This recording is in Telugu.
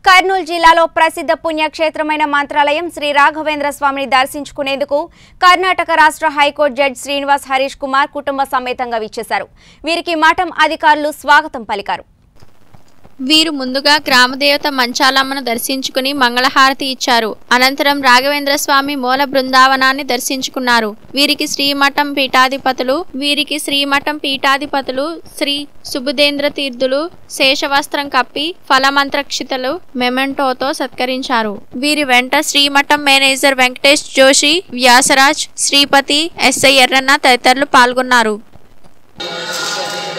కర్నూలు జిల్లాలో ప్రసిద్ధ పుణ్యక్షేత్రమైన మంత్రాలయం శ్రీ రాఘవేంద్ర స్వామిని దర్శించుకునేందుకు కర్ణాటక రాష్ట్ర హైకోర్టు జడ్జి శ్రీనివాస్ హరీష్ కుమార్ కుటుంబ సమేతంగా విచ్చేశారు వీరికి మఠం అధికారులు స్వాగతం పలికారు వీరు ముందుగా గ్రామదేవత మంచాలమ్మను దర్శించుకుని మంగళహారతి ఇచ్చారు అనంతరం రాఘవేంద్ర స్వామి మూల బృందావనాన్ని దర్శించుకున్నారు వీరికి శ్రీమఠం పీఠాధిపతులు వీరికి శ్రీమఠం పీఠాధిపతులు శ్రీ సుబుధేంద్ర తీర్థులు శేషవస్త్రం కప్పి ఫలమంత్రక్షితలు మెమెంటోతో సత్కరించారు వీరి వెంట శ్రీమఠం మేనేజర్ వెంకటేష్ జోషి వ్యాసరాజ్ శ్రీపతి ఎస్ఐ ఎర్రన్న తదితరులు పాల్గొన్నారు శ్రీ